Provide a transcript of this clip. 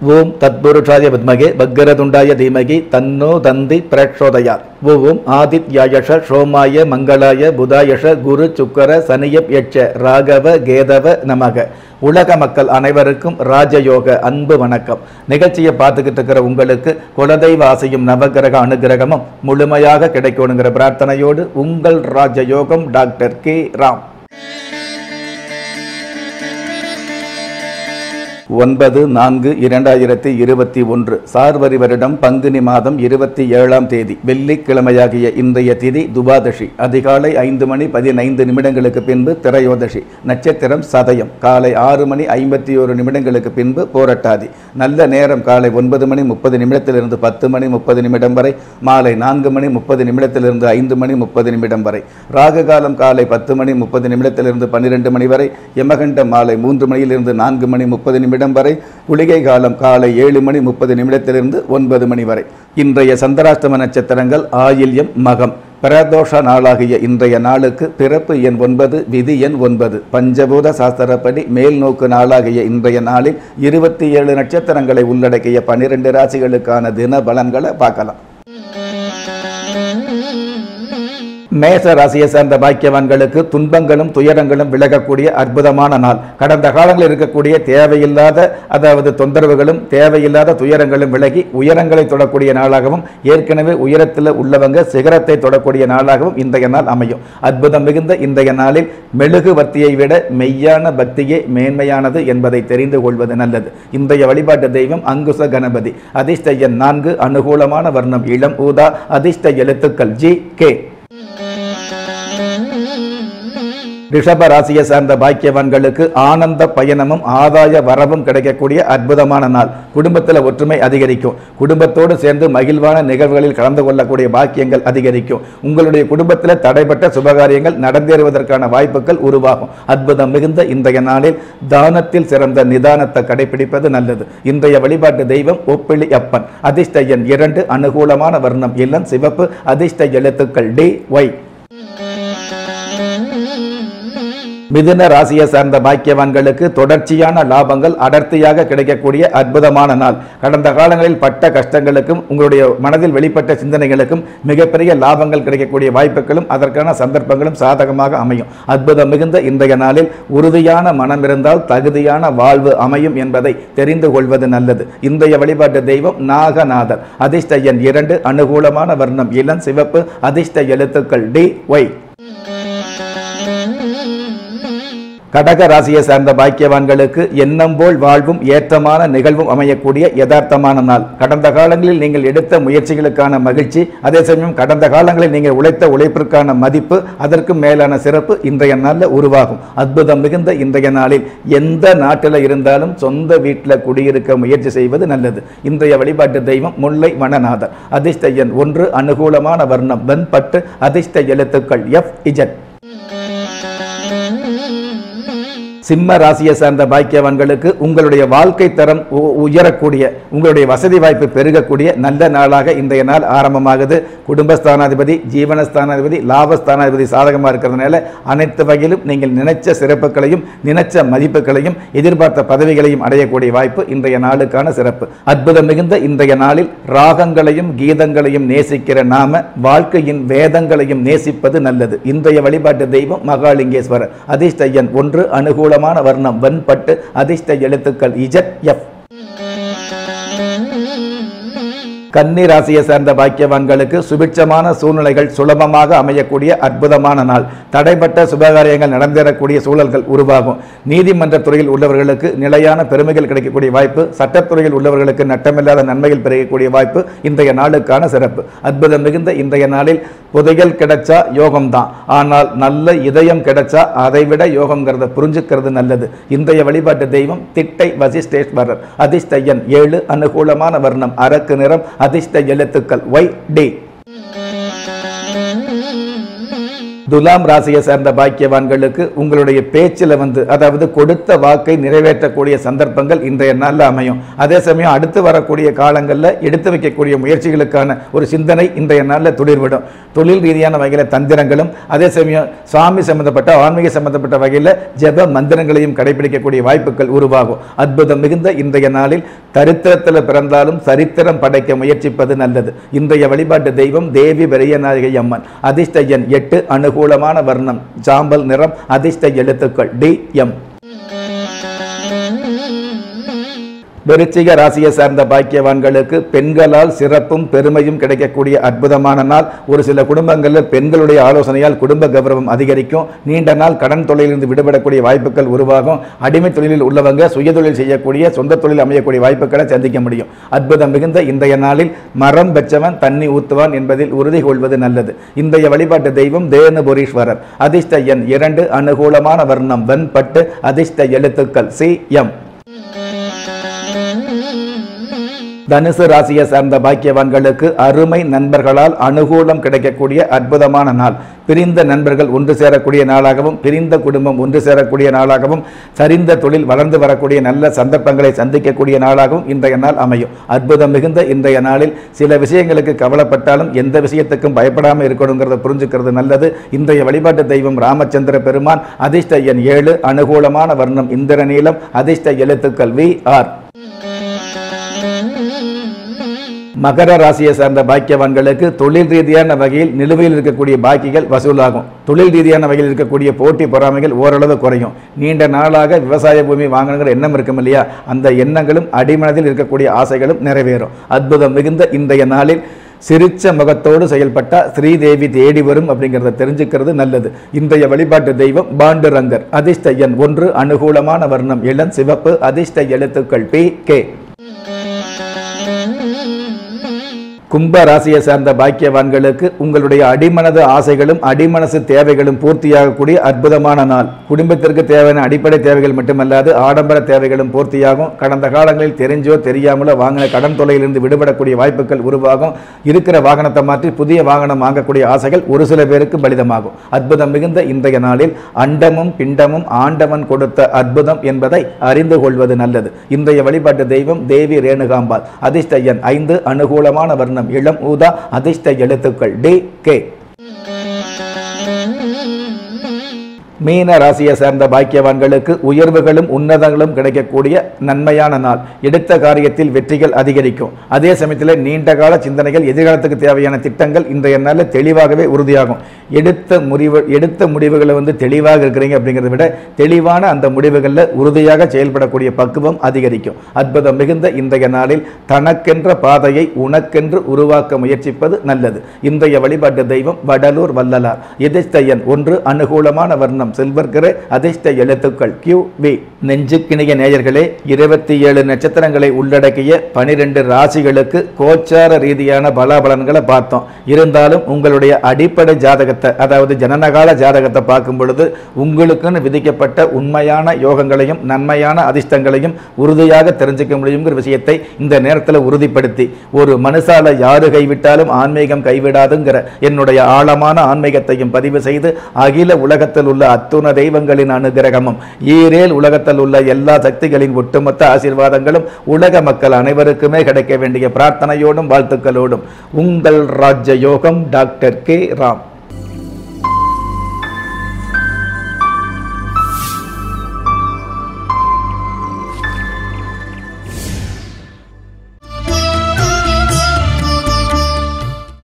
ஓம் தத்புருஷாய வித்மகே பக்கரதுண்டாய தீமகி தன்னோ தந்தி பிரச்சோதயாத் ஓம் ஆதித்யாயஷ சோமாய மங்களாய புதாயஷ குரு சுக்கர சனியப் யட்ச ராகவ கேதவ நமக உலக மக்கள் அனைவருக்கும் ராஜயோக அன்பு வணக்கம் நிகழ்ச்சியை பார்த்துக்கிட்டு இருக்கிற உங்களுக்கு குலதெய்வ ஆசையும் நவகிரக அனுகிரகமும் முழுமையாக கிடைக்கணுங்கிற பிரார்த்தனையோடு உங்கள் ராஜயோகம் டாக்டர் கே ராம் ஒன்பது நான்கு இரண்டாயிரத்தி இருபத்தி ஒன்று சார்வரி வருடம் பங்குனி மாதம் இருபத்தி ஏழாம் தேதி வெள்ளிக்கிழமையாகிய இன்றைய திதி துபாதஷி அதிகாலை ஐந்து மணி பதினைந்து நிமிடங்களுக்கு பின்பு திரையோதஷி நட்சத்திரம் சதயம் காலை ஆறு மணி ஐம்பத்தி ஒரு நிமிடங்களுக்கு பின்பு போரட்டாதி நல்ல நேரம் காலை ஒன்பது மணி முப்பது நிமிடத்திலிருந்து பத்து மணி முப்பது நிமிடம் வரை மாலை நான்கு மணி முப்பது நிமிடத்திலிருந்து ஐந்து மணி முப்பது நிமிடம் வரை ராகு காலம் காலை பத்து மணி முப்பது நிமிடத்திலிருந்து பன்னிரெண்டு மணி வரை யமகண்ட மாலை மூன்று மணியிலிருந்து நான்கு மணி முப்பது நிமிடம் வரை குளிகை காலம் காலை ஏழு மணி முப்பது நிமிடத்திலிருந்து ஒன்பது மணி வரை இன்றைய சந்திராஷ்டம நட்சத்திரங்கள் ஆயில்யம் மகம் பிரதோஷ நாளாகிய இன்றைய நாளுக்கு பிறப்பு எண் ஒன்பது விதி எண் ஒன்பது பஞ்சபூத சாஸ்திரப்படி மேல் நோக்கு நாளாகிய இன்றைய நாளில் இருபத்தி ஏழு நட்சத்திரங்களை உள்ளடக்கிய பன்னிரெண்டு ராசிகளுக்கான தின பலன்களை பார்க்கலாம் மேச ராசியை சேர்ந்த பாக்கியவான்களுக்கு துன்பங்களும் துயரங்களும் விலகக்கூடிய அற்புதமான நாள் கடந்த காலங்களில் இருக்கக்கூடிய தேவையில்லாத அதாவது தொந்தரவுகளும் தேவையில்லாத துயரங்களும் விலகி உயரங்களை தொடக்கூடிய நாளாகவும் ஏற்கனவே உயரத்தில் உள்ளவங்க சிகரத்தை தொடக்கூடிய நாளாகவும் இன்றைய நாள் அமையும் அற்புதம் மிகுந்த இன்றைய நாளில் மெழுகுவர்த்தியை விட மெய்யான பக்தியே மேன்மையானது என்பதை தெரிந்து கொள்வது நல்லது இன்றைய வழிபாட்டு தெய்வம் அங்குச கணபதி அதிர்ஷ்ட எண் நான்கு அனுகூலமான வர்ணம் இளம் ஊதா அதிர்ஷ்ட எழுத்துக்கள் ஜி கே ரிஷப ராசியை சார்ந்த பாக்கியவான்களுக்கு ஆனந்த பயணமும் ஆதாய வரவும் கிடைக்கக்கூடிய அற்புதமான நாள் குடும்பத்தில் ஒற்றுமை அதிகரிக்கும் குடும்பத்தோடு சேர்ந்து மகிழ்வான நிகழ்வுகளில் கலந்து கொள்ளக்கூடிய பாக்கியங்கள் அதிகரிக்கும் உங்களுடைய குடும்பத்தில் தடைப்பட்ட சுபகாரியங்கள் நடந்தேறுவதற்கான வாய்ப்புகள் உருவாகும் அற்புதம் மிகுந்த இன்றைய நாளில் தானத்தில் சிறந்த நிதானத்தை கடைபிடிப்பது நல்லது இன்றைய வழிபாட்டு தெய்வம் ஒப்பிளி அப்பன் அதிர்ஷ்ட எண் இரண்டு அனுகூலமான வர்ணம் இளம் சிவப்பு அதிர்ஷ்ட எழுத்துக்கள் டி ஒய் மிதுன ராசியை சார்ந்த பாக்கியவான்களுக்கு தொடர்ச்சியான லாபங்கள் அடர்த்தியாக கிடைக்கக்கூடிய அற்புதமான நாள் கடந்த காலங்களில் பட்ட கஷ்டங்களுக்கும் உங்களுடைய மனதில் வெளிப்பட்ட சிந்தனைகளுக்கும் மிகப்பெரிய லாபங்கள் கிடைக்கக்கூடிய வாய்ப்புகளும் அதற்கான சந்தர்ப்பங்களும் சாதகமாக அமையும் அற்புதம் மிகுந்த இன்றைய நாளில் உறுதியான மனம் இருந்தால் தகுதியான வாழ்வு அமையும் என்பதை தெரிந்து கொள்வது நல்லது இன்றைய வழிபாட்டு தெய்வம் நாகநாதர் அதிர்ஷ்ட எண் இரண்டு அனுகூலமான வர்ணம் இளம் சிவப்பு அதிர்ஷ்ட எழுத்துக்கள் டி ஒய் கடக ராசியை சார்ந்த பாக்கியவான்களுக்கு எண்ணம் போல் வாழ்வும் ஏற்றமான நிகழ்வும் அமையக்கூடிய யதார்த்தமான நாள் கடந்த காலங்களில் நீங்கள் எடுத்த முயற்சிகளுக்கான மகிழ்ச்சி அதே சமயம் கடந்த காலங்களில் நீங்கள் உழைத்த உழைப்பிற்கான மதிப்பு அதற்கும் மேலான சிறப்பு இன்றைய நாளில் உருவாகும் அற்புதம் மிகுந்த இன்றைய நாளில் எந்த நாட்டில் இருந்தாலும் சொந்த வீட்டில் குடியிருக்க முயற்சி செய்வது நல்லது இன்றைய வழிபாட்டு தெய்வம் முல்லை வனநாதர் அதிர்ஷ்ட எண் ஒன்று அனுகூலமான வர்ணம் வெண்பட்டு அதிர்ஷ்ட எழுத்துக்கள் எஃப் இஜட் சிம்ம ராசியை சார்ந்த பாக்கியவான்களுக்கு உங்களுடைய வாழ்க்கை தரம் உ- உயரக்கூடிய உங்களுடைய வசதி வாய்ப்பு பெருகக்கூடிய நல்ல நாளாக இன்றைய நாள் ஆரம்பமாகுது குடும்பஸ்தானாதிபதி ஜீவனஸ்தானாதிபதி லாபஸ்தானாதிபதி சாதகமாக இருக்கிறதுனால அனைத்து வகையிலும் நீங்கள் நினைச்ச சிறப்புகளையும் நினைச்ச மதிப்புகளையும் எதிர்பார்த்த பதவிகளையும் அடையக்கூடிய வாய்ப்பு இன்றைய நாளுக்கான சிறப்பு அற்புதம் மிகுந்த இன்றைய நாளில் ராகங்களையும் கீதங்களையும் நேசிக்கிற நாம வாழ்க்கையின் வேதங்களையும் நேசிப்பது நல்லது இன்றைய வழிபாட்டு தெய்வம் மகாலிங்கேஸ்வரர் அதிர்ஷ்ட எண் ஒன்று அனுகூலமான வர்ணம் வெண்பட்டு அதிர்ஷ்ட எழுத்துக்கள் இஜட் எஃப் கன்னி ராசியை சேர்ந்த பாக்கியவான்களுக்கு சுபிட்சமான சூழ்நிலைகள் சுலபமாக அமையக்கூடிய அற்புதமான நாள் தடைப்பட்ட சுபகாரியங்கள் நடந்தேறக்கூடிய சூழல்கள் உருவாகும் நீதிமன்ற துறையில் உள்ளவர்களுக்கு நிலையான பெருமைகள் கிடைக்கக்கூடிய வாய்ப்பு சட்டத்துறையில் உள்ளவர்களுக்கு நட்டமில்லாத நன்மைகள் பெருகக்கூடிய வாய்ப்பு இன்றைய நாளுக்கான சிறப்பு அற்புதம் மிகுந்த இன்றைய நாளில் புதையல் கிடைச்சா யோகம்தான் ஆனால் நல்ல இதயம் கிடைச்சா அதை விட யோகம்ங்கிறத புரிஞ்சுக்கிறது நல்லது இன்றைய வழிபாட்டு தெய்வம் திட்டை வசிஷ்டேஸ்வரர் அதிர்ஷ்ட எண் ஏழு அனுகூலமான வர்ணம் அரக்கு நிறம் அதிர்ஷ்ட எழுத்துக்கள் ஒய் டி துலாம் ராசியை சேர்ந்த பாக்கியவான்களுக்கு உங்களுடைய பேச்சில் வந்து அதாவது கொடுத்த வாக்கை நிறைவேற்றக்கூடிய சந்தர்ப்பங்கள் இன்றைய நாளில் அமையும் அதே சமயம் அடுத்து வரக்கூடிய காலங்களில் எடுத்து வைக்கக்கூடிய முயற்சிகளுக்கான ஒரு சிந்தனை இன்றைய நாளில் துளிர்விடும் தொழில் ரீதியான வகையில் தந்திரங்களும் அதே சமயம் சுவாமி சம்பந்தப்பட்ட ஆன்மீக சம்பந்தப்பட்ட வகையில் ஜெப மந்திரங்களையும் கடைபிடிக்கக்கூடிய வாய்ப்புகள் உருவாகும் அற்புதம் மிகுந்த இன்றைய நாளில் தரித்திரத்தில் பிறந்தாலும் சரித்திரம் படைக்க முயற்சிப்பது நல்லது இன்றைய வழிபாட்டு தெய்வம் தேவி பெரியநாயகி அம்மன் அதிர்ஷ்ட எண் எட்டு அனுகூலமான வர்ணம் சாம்பல் நிறம் அதிர்ஷ்ட எழுத்துக்கள் டி எம் விருச்சிக ராசியை சார்ந்த பாக்கியவான்களுக்கு பெண்களால் சிறப்பும் பெருமையும் கிடைக்கக்கூடிய அற்புதமான நாள் ஒரு சில குடும்பங்களில் பெண்களுடைய ஆலோசனையால் குடும்ப கௌரவம் அதிகரிக்கும் நீண்ட நாள் கடன் தொழிலிருந்து விடுபடக்கூடிய வாய்ப்புகள் உருவாகும் அடிமை தொழிலில் உள்ளவங்க சுயதொழில் செய்யக்கூடிய சொந்த தொழில் அமையக்கூடிய வாய்ப்புகளை சந்திக்க முடியும் அற்புதம் மிகுந்த இன்றைய நாளில் மரம் பெற்றவன் தண்ணி ஊத்துவான் என்பதில் உறுதி கொள்வது நல்லது இன்றைய வழிபாட்டு தெய்வம் தேனுபுரீஸ்வரர் அதிர்ஷ்ட எண் இரண்டு அனுகூலமான வர்ணம் வெண்பட்டு அதிர்ஷ்ட எழுத்துக்கள் சி எம் தனுசு ராசியை சார்ந்த பாக்கியவான்களுக்கு அருமை நண்பர்களால் அனுகூலம் கிடைக்கக்கூடிய அற்புதமான நாள் பிரிந்த நண்பர்கள் ஒன்று சேரக்கூடிய நாளாகவும் பிரிந்த குடும்பம் ஒன்று சேரக்கூடிய நாளாகவும் சரிந்த தொழில் வளர்ந்து வரக்கூடிய நல்ல சந்தர்ப்பங்களை சந்திக்கக்கூடிய நாளாகவும் இன்றைய நாள் அமையும் அற்புதம் மிகுந்த இன்றைய நாளில் சில விஷயங்களுக்கு கவலைப்பட்டாலும் எந்த விஷயத்துக்கும் பயப்படாமல் இருக்கணுங்கிறத புரிஞ்சுக்கிறது நல்லது இன்றைய வழிபாட்டு தெய்வம் ராமச்சந்திர பெருமான் அதிர்ஷ்ட எண் ஏழு அனுகூலமான வர்ணம் இந்திர நீளம் அதிர்ஷ்ட எழுத்துக்கள் வி ஆர் மகர ராசியை சார்ந்த பாக்கியவான்களுக்கு தொழில் ரீதியான வகையில் நிலுவையில் இருக்கக்கூடிய பாக்கிகள் வசூலாகும் தொழில் ரீதியான வகையில் இருக்கக்கூடிய போட்டி பொறாமைகள் ஓரளவு குறையும் நீண்ட நாளாக விவசாய பூமி வாங்கணுங்கிற எண்ணம் இருக்கும் இல்லையா அந்த எண்ணங்களும் அடிமனதில் இருக்கக்கூடிய ஆசைகளும் நிறைவேறும் அற்புதம் மிகுந்த இன்றைய நாளில் சிரிச்ச முகத்தோடு செயல்பட்டா ஸ்ரீதேவி தேடி வரும் அப்படிங்கிறத தெரிஞ்சுக்கிறது நல்லது இன்றைய வழிபாட்டு தெய்வம் பாண்டுரங்கர் அதிர்ஷ்ட எண் ஒன்று அனுகூலமான வர்ணம் இளம் சிவப்பு அதிர்ஷ்ட எழுத்துக்கள் பி கே கும்ப ராசியை சார்ந்த பாக்கியவான்களுக்கு உங்களுடைய அடிமனது ஆசைகளும் அடிமனசு தேவைகளும் பூர்த்தியாகக்கூடிய அற்புதமான நாள் குடும்பத்திற்கு தேவையான அடிப்படை தேவைகள் மட்டுமல்லாது ஆடம்பர தேவைகளும் பூர்த்தியாகும் கடந்த காலங்களில் தெரிஞ்சோ தெரியாமலோ வாங்கின கடன் தொலையிலிருந்து விடுபடக்கூடிய வாய்ப்புகள் உருவாகும் இருக்கிற வாகனத்தை மாற்றி புதிய வாகனம் வாங்கக்கூடிய ஆசைகள் ஒரு சில பேருக்கு பலிதமாகும் அற்புதம் மிகுந்த இன்றைய நாளில் அண்டமும் பிண்டமும் ஆண்டவன் கொடுத்த அற்புதம் என்பதை அறிந்து கொள்வது நல்லது இன்றைய வழிபாட்டு தெய்வம் தேவி ரேணுகாம்பாள் அதிர்ஷ்ட எண் ஐந்து அனுகூலமான வர்ணம் இளம் ஊதா அதிர்ஷ்ட எழுத்துக்கள் டி கே மீன ராசியை சேர்ந்த பாக்கியவான்களுக்கு உயர்வுகளும் உன்னதங்களும் கிடைக்கக்கூடிய நன்மையான நாள் எடுத்த காரியத்தில் வெற்றிகள் அதிகரிக்கும் அதே சமயத்தில் நீண்ட கால சிந்தனைகள் எதிர்காலத்துக்கு தேவையான திட்டங்கள் இன்றைய நாளில் தெளிவாகவே உறுதியாகும் எடுத்த முடிவு எடுத்த முடிவுகளை வந்து தெளிவாக இருக்கிறீங்க அப்படிங்கிறத விட தெளிவான அந்த முடிவுகளில் உறுதியாக செயல்படக்கூடிய பக்குவம் அதிகரிக்கும் அற்புதம் மிகுந்த இன்றைய நாளில் தனக்கென்ற பாதையை உனக்கென்று உருவாக்க முயற்சிப்பது நல்லது இன்றைய வழிபாட்டு தெய்வம் வடலூர் வள்ளலார் எதிர்த்த எண் ஒன்று அனுகூலமான வர்ணம் செல்வர்கிற அதிர்ஷ்ட எழுத்துக்கள் கியூ வி நெஞ்சுக்கிணிய நேயர்களே இருபத்தி ஏழு நட்சத்திரங்களை உள்ளடக்கிய பனிரெண்டு ராசிகளுக்கு கோச்சார ரீதியான பலாபலன்களை பார்த்தோம் இருந்தாலும் உங்களுடைய அடிப்படை ஜாதகத்தை அதாவது ஜனனகால ஜாதகத்தை பார்க்கும் பொழுது உங்களுக்குன்னு விதிக்கப்பட்ட உண்மையான யோகங்களையும் நன்மையான அதிர்ஷ்டங்களையும் உறுதியாக தெரிஞ்சுக்க முடியுங்கிற விஷயத்தை இந்த நேரத்தில் உறுதிப்படுத்தி ஒரு மனுஷால யாரு கைவிட்டாலும் ஆன்மீகம் கைவிடாதுங்கிற என்னுடைய ஆழமான ஆன்மீகத்தையும் பதிவு செய்து அகில உலகத்தில் உள்ள அத்துண தெய்வங்களின் அனுகிரகமும் ஈரேல் உலகத்தில் உள்ள எல்லா சக்திகளின் ஒட்டுமொத்த ஆசீர்வாதங்களும் உலக மக்கள் அனைவருக்குமே கிடைக்க வேண்டிய பிரார்த்தனையோடும் வாழ்த்துக்களோடும் உங்கள் ராஜ்ய யோகம் டாக்டர் கே ராம்